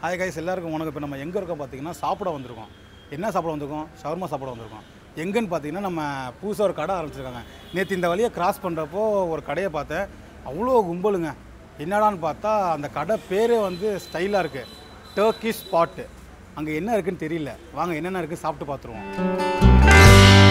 Hi guys எல்லாருக்கும் வணக்கம் இப்போ நம்ம எங்கே இருக்கோம் பார்த்தீங்கன்னா சாப்பிட வந்திருக்கோம் என்ன சாப்பிட வந்திருக்கோம் ஷவர்மா சாப்பிட வந்திருக்கோம் எங்கன்னு பார்த்தீங்கன்னா நம்ம புதுசாக ஒரு கடை ஆரம்பிச்சிருக்காங்க நேற்று இந்த வழியை கிராஸ் பண்ணுறப்போ ஒரு கடையை பார்த்தேன் அவ்வளோ கும்பலுங்க என்னடான்னு பார்த்தா அந்த கடை பேரே வந்து ஸ்டைலாக இருக்குது டர்க்கி ஸ்பாட்டு அங்கே என்ன இருக்குன்னு தெரியல வாங்க என்னென்ன இருக்குது சாப்பிட்டு பார்த்துருவோம்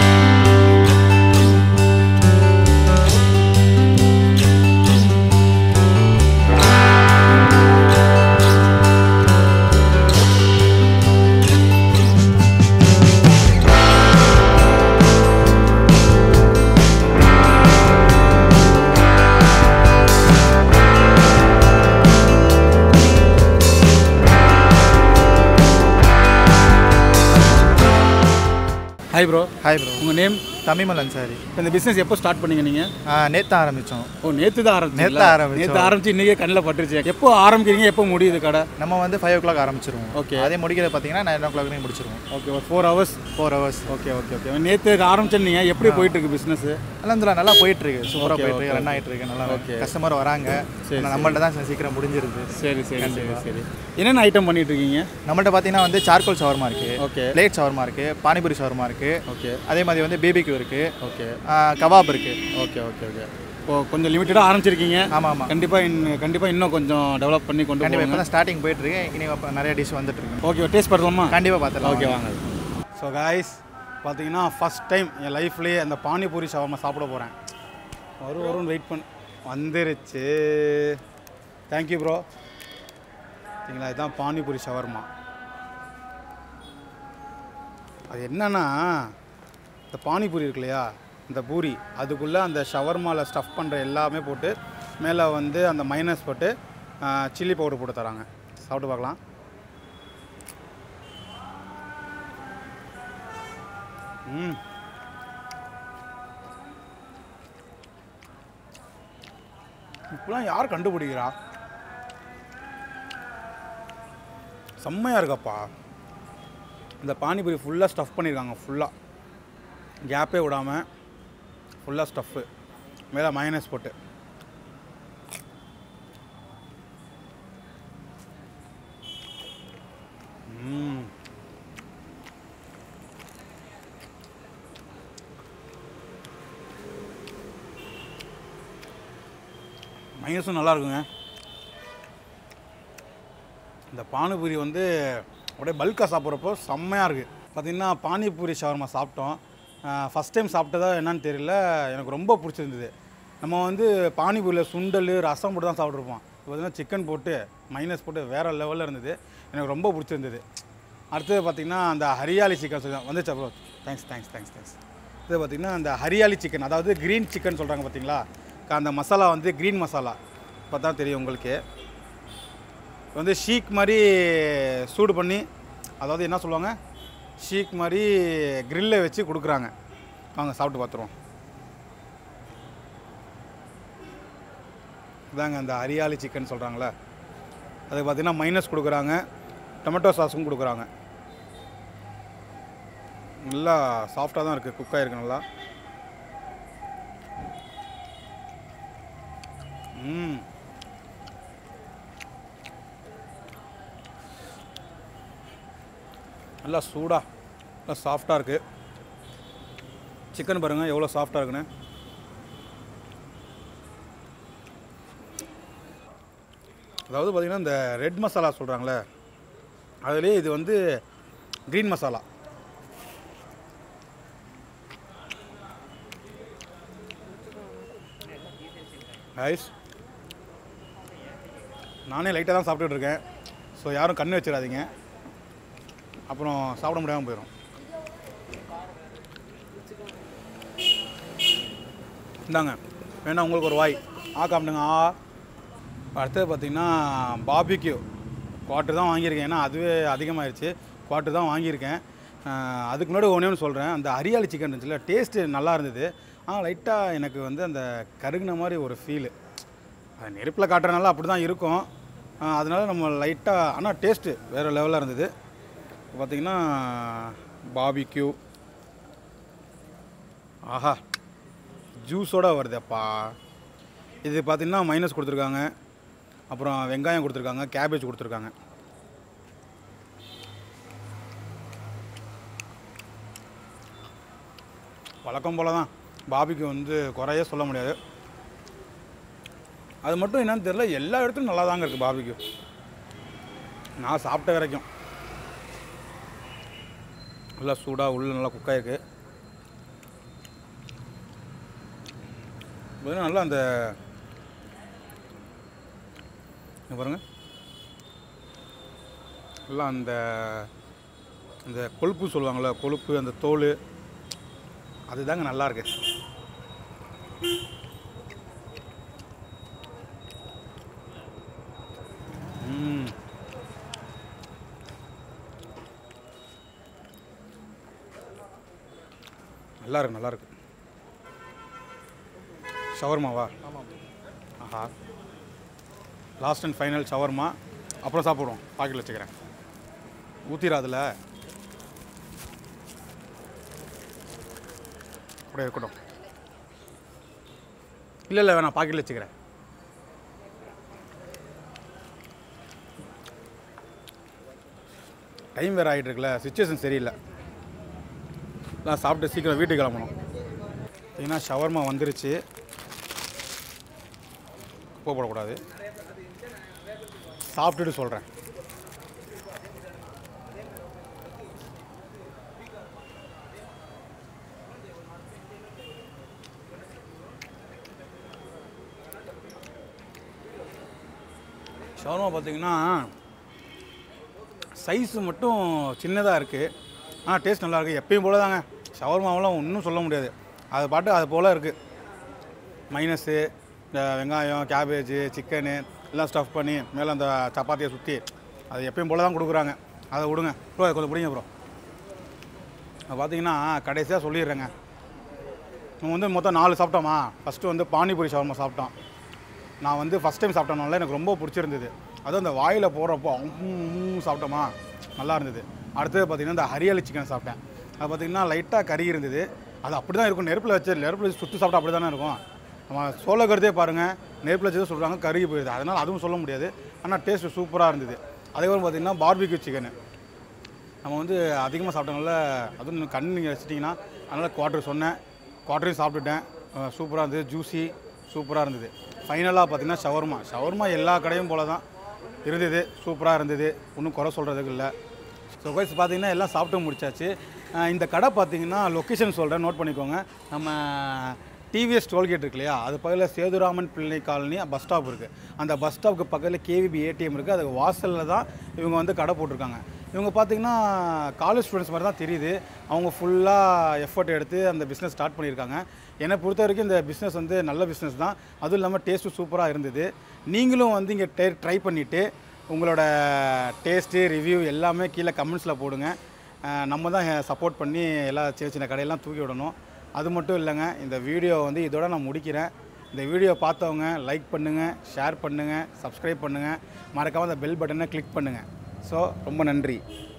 ஹாய் ப்ரோ ஹாய் ப்ரோ உங்கள் நேம் தமிமல் அன்சாரி இப்போ இந்த பிஸ்னஸ் எப்போ ஸ்டார்ட் பண்ணீங்க நீங்கள் நேற்று ஆரம்பித்தோம் ஓ நேற்று தான் ஆரம்பிச்சு நேத்து ஆரம்பிச்சோம். நேற்று ஆரம்பிச்சு இன்றைக்கே கண்ணில் பட்டுருச்சு எப்போ ஆரம்பிக்கிறீங்க எப்போ முடியுது கடை நம்ம வந்து ஃபைவ் ஓ கிளாக் ஆரம்பிச்சிருவோம் Okay. அதே முடிக்கிறது பார்த்தீங்கன்னா நைன் ஓ கிளாக் முடிச்சிருவோம் ஓகே ஒரு four hours four hours okay okay okay நேற்று ஆரம்பிச்சேன்னீங்க எப்படி போயிட்டு இருக்கு பிஸ்னஸ் அலந்துல நல்லா போயிட்டு இருக்கு சூப்பராக Okay, போயிட்டு okay, இருக்கு ரன் ஆகிட்டு இருக்கு நல்லா Okay. கஸ்டமர் வராங்க சரி, ஆனா நம்மள்ட்ட தான் சீக்கிரம் முடிஞ்சிருது சரி சரி சரி சரி என்னென்ன ஐட்டம் பண்ணிட்டு இருக்கீங்க நம்மள்ட்ட பார்த்தீங்கன்னா வந்து சார்கோல் ஷவர்மா இருக்கு ஓகே பிளேட் ஷவர்மா இருக்கு பானிபூரி ஷவர்மா இருக்கு ஓகே அதே மாதிரி வந்து பேபிக்கு இருக்கு ஓகே ஆ, கபாப் இருக்கு ஓகே ஓகே ஓகே இப்போ கொஞ்சம் லிமிட்டடாக ஆரம்பிச்சிருக்கீங்க ஆமாம் ஆமாம் கண்டிப்பாக இன்னும் கண்டிப்பாக இன்னும் கொஞ்சம் டெவலப் பண்ணி கொண்டு கண்டிப்பாக இப்போ போங்க தான் ஸ்டார்டிங் போயிட்டு இருக்கு இனி அப்ப நிறைய டிஷ் வந்துட்டு இருக்கு ஓகே டேஸ்ட் பண்ணலாமா கண்டிப்பாக பார்த்துலாம் ஓகே வாங்க ஸோ காய்ஸ் பார்த்தீங்கன்னா ஃபஸ்ட் டைம் என் லைஃப்லேயே அந்த பானிபூரி ஷவர்மா சாப்பிட போகிறேன் வரும் வரும்னு வெயிட் பண்ண வந்துருச்சு தேங்க்யூ ப்ரோ சரிங்களா இதுதான் பானிபூரி ஷவர்மா அது என்னன்னா இந்த பானிபூரி இருக்கு இல்லையா இந்த பூரி அதுக்குள்ளே அந்த ஷவர்மாவில் ஸ்டஃப் பண்ணுற எல்லாமே போட்டு மேலே வந்து அந்த மைனஸ் போட்டு சில்லி பவுடர் போட்டு தராங்க சாப்பிட்டு பார்க்கலாம் ம் இப்பெல்லாம் யார் கண்டுபிடிக்கிறா செம்மையாக இருக்கப்பா இந்த பானிபூரி ஃபுல்லாக ஸ்டஃப் பண்ணியிருக்காங்க ஃபுல்லாக கேப்பே விடாமல் ஃபுல்லாக ஸ்டஃப்பு மேலே மைனஸ் போட்டு ம் மைனஸும் நல்லா இருக்குங்க இந்த பானிபூரி வந்து அப்படியே பல்காக சாப்பிட்றப்போ செம்மையாக இருக்குது பார்த்தீங்கன்னா பானிபூரி ஷவர்மா சாப்பிட்டோம் ஃபஸ்ட் டைம் சாப்பிட்டதா என்னன்னு தெரியல எனக்கு ரொம்ப பிடிச்சிருந்தது நம்ம வந்து பானிபூரியில் சுண்டல் ரசம் போட்டு தான் சாப்பிட்ருப்போம் இப்போ பார்த்தீங்கன்னா சிக்கன் போட்டு மைனஸ் போட்டு வேறு லெவலில் இருந்தது எனக்கு ரொம்ப பிடிச்சிருந்தது அடுத்தது பார்த்திங்கன்னா அந்த ஹரியாலி சிக்கன் சொல்லி வந்துச்சா bro thanks thanks thanks thanks இது பார்த்திங்கன்னா அந்த ஹரியாலி சிக்கன் அதாவது க்ரீன் சிக்கன் சொல்கிறாங்க பார்த்தீங்களா அந்த மசாலா வந்து க்ரீன் மசாலா பார்த்தா தெரியும் உங்களுக்கு வந்து ஷீக் மாதிரி சூடு பண்ணி அதாவது என்ன சொல்லுவாங்க ஷீக் மாதிரி கிரில்லை வச்சு கொடுக்குறாங்க வாங்க சாப்பிட்டு பார்த்துருவோம் இதாங்க அந்த ஹரியாலி சிக்கன் சொல்கிறாங்களே அது பார்த்திங்கன்னா மைனஸ் கொடுக்குறாங்க டொமேட்டோ சாஸும் கொடுக்குறாங்க நல்லா சாஃப்டாக தான் இருக்குது குக் ஆகிருக்கு நல்லா ம் நல்லா சூடாக நல்லா சாஃப்டாக இருக்குது சிக்கன் பாருங்கள் எவ்வளோ சாஃப்டாக இருக்குன்னு அதாவது பார்த்திங்கன்னா இந்த ரெட் மசாலா சொல்கிறாங்களே அதுலேயே இது வந்து க்ரீன் மசாலா ஐஸ் நானே லைட்டாக தான் சாப்பிட்டுட்டு இருக்கேன் ஸோ யாரும் கண்ணு வச்சிடாதீங்க அப்புறம் சாப்பிட முடியாமல் போயிடும் இந்தாங்க வேணா உங்களுக்கு ஒரு வாய் ஆ காப்பிடுங்க ஆ அடுத்தது பார்த்தீங்கன்னா பாபிக்யூ குவார்ட்டர் தான் வாங்கியிருக்கேன் ஏன்னா அதுவே அதிகமாகிடுச்சு குவார்ட்டர் தான் வாங்கியிருக்கேன் ஆஹ் அதுக்கு முன்னாடி ஒன்றே ஒன்று சொல்கிறேன் அந்த ஹரியாலி சிக்கன் இருந்துச்சுல டேஸ்ட்டு நல்லா இருந்தது ஆனால் லைட்டாக எனக்கு வந்து அந்த கருகின மாதிரி ஒரு ஃபீலு அது நெருப்பில் காட்டுறதுனால அப்படி தான் இருக்கும் ஆஹ் அதனால நம்ம லைட்டாக ஆனால் டேஸ்ட்டு வேறு லெவலில் இருந்தது இப்போ பார்த்தீங்கன்னா பாபிக்யூ ஆஹா ஜூஸோட வருதேப்பா இது பார்த்தீங்கன்னா மைனஸ் கொடுத்துருக்காங்க அப்புறம் வெங்காயம் கொடுத்துருக்காங்க கேபேஜ் கொடுத்துருக்காங்க வழக்கம் போல தான் பாபிக்கு வந்து குறைய சொல்ல முடியாது அது மட்டும் என்னன்னு தெரியல எல்லா இடத்துலையும் நல்லா தாங்க இருக்குது பாபிக்கு நான் சாப்பிட்ட வரைக்கும் நல்லா சூடாக உள்ள நல்லா குக் ஆயிருக்கு பார்த்தீங்கன்னா நல்லா அந்த இங்க பாருங்க எல்லாம் அந்த இந்த கொழுப்பு சொல்லுவாங்கள்ல கொழுப்பு அந்த தோல் அதுதாங்க நல்லா இருக்கு ம். நல்லா இருக்கு நல்லா இருக்கு ஷவர்மாவா ஆஹா லாஸ்ட் அண்ட் ஃபைனல் ஷவர்மா அப்புறம் சாப்பிடுவோம் பாக்கெட்டில் வச்சுக்கிறேன் ஊற்றிடாதுல அப்படியே இருக்கட்டும் இல்லை இல்லை வேணாம் பாக்கெட்டில் வச்சுக்கிறேன் டைம் வேறு ஆகிட்டு இருக்குல்ல சுச்சுவேஷன் சரியில்லை நான் சாப்பிட்டு சீக்கிரம் வீட்டுக்கு கிளம்பணும் ஏன்னா ஷவர்மா வந்துருச்சு குப்பை போடக்கூடாது சாப்பிட்டுட்டு சொல்கிறேன் ஷவர்மா பார்த்தீங்கன்னா சைஸு மட்டும் சின்னதாக இருக்குது ஆனால் டேஸ்ட் நல்லா இருக்குது எப்பயும் போல தாங்க ஷவர்மாவெல்லாம் ஒன்றும் சொல்ல முடியாது அது பாட்டு அது போல் இருக்குது மைனஸு இந்த வெங்காயம் கேபேஜு சிக்கனு எல்லாம் ஸ்டஃப் பண்ணி மேலே அந்த சப்பாத்தியை சுற்றி அது எப்பயும் போல தான் கொடுக்குறாங்க அதை விடுங்க ப்ரோ கொஞ்சம் பிடிங்க ப்ரோ பார்த்தீங்கன்னா கடைசியாக சொல்லிடுறேங்க நம்ம வந்து மொத்தம் நாலு சாப்பிட்டோமா ஃபஸ்ட்டு வந்து பானிபூரி ஷவர்மா சாப்பிட்டோம் நான் வந்து ஃபஸ்ட் டைம் சாப்பிட்டனால எனக்கு ரொம்ப பிடிச்சிருந்தது அதுவும் அந்த வாயில் போடுறப்போ உம் சாப்பிட்டோமா நல்லா இருந்தது அடுத்தது பார்த்திங்கன்னா இந்த ஹரியாலி சிக்கன் சாப்பிட்டேன் அது பார்த்திங்கன்னா லைட்டாக கறி இருந்தது அது அப்படி தான் இருக்கும் நெருப்பில் வச்சு நெருப்பில் வச்சு சுட்டு சாப்பிட்டா அப்படி தானே இருக்கும் நம்ம சோளக்கருதே பாருங்கள் நெருப்பில் வச்சு தான் சொல்கிறாங்க கருகி போயிடுது அதனால் அதுவும் சொல்ல முடியாது ஆனால் டேஸ்ட்டு சூப்பராக இருந்தது அதுக்கப்புறம் பார்த்திங்கன்னா பார்பிக்யூ சிக்கனு நம்ம வந்து அதிகமாக சாப்பிட்டனால அதுவும் இன்னும் கண் நீங்கள் வச்சிட்டிங்கன்னா அதனால் குவார்ட்டர் சொன்னேன் குவார்ட்டரையும் சாப்பிட்டுட்டேன் சூப்பராக இருந்தது ஜூஸி சூப்பராக இருந்தது ஃபைனலாக பார்த்தீங்கன்னா ஷவர்மா ஷவர்மா எல்லா கடையும் போல தான் இருந்தது சூப்பராக இருந்தது ஒன்றும் குறை சொல்கிறதுக்கு இல்லை ஸோ கைஸ் பார்த்தீங்கன்னா எல்லாம் சாப்பிட்டு முடிச்சாச்சு அஹ் இந்த கடை பார்த்தீங்கன்னா லொக்கேஷன் சொல்கிறேன் நோட் பண்ணிக்கோங்க நம்ம டிவிஎஸ் டோல்கேட் இருக்கு இல்லையா அது பக்கத்தில் சேதுராமன் பிள்ளை காலனி பஸ் ஸ்டாப் இருக்குது அந்த பஸ் ஸ்டாப்புக்கு பக்கத்தில் கேவிபி ஏடிஎம் இருக்குது அதுக்கு வாசலில் தான் இவங்க வந்து கடை போட்டிருக்காங்க இவங்க பார்த்தீங்கன்னா காலேஜ் ஸ்டூடெண்ட்ஸ் மாதிரி தான் தெரியுது அவங்க ஃபுல்லாக எஃபர்ட் எடுத்து அந்த பிஸ்னஸ் ஸ்டார்ட் பண்ணியிருக்காங்க என்னை பொறுத்த வரைக்கும் இந்த பிஸ்னஸ் வந்து நல்ல பிஸ்னஸ் தான் அதுவும் இல்லாமல் டேஸ்ட்டும் சூப்பராக இருந்தது நீங்களும் வந்து இங்கே டே ட்ரை பண்ணிவிட்டு உங்களோட டேஸ்ட்டு ரிவ்யூ எல்லாமே கீழே கமெண்ட்ஸில் போடுங்க அஹ் நம்ம தான் சப்போர்ட் பண்ணி எல்லா சின்ன சின்ன கடையெல்லாம் தூக்கி விடணும் அது மட்டும் இல்லைங்க இந்த வீடியோ வந்து இதோட நான் முடிக்கிறேன் இந்த வீடியோ பார்த்தவங்க லைக் பண்ணுங்கள் ஷேர் பண்ணுங்கள் சப்ஸ்கிரைப் பண்ணுங்கள் மறக்காமல் அந்த பெல் பட்டனை கிளிக் பண்ணுங்கள் ஸோ ரொம்ப நன்றி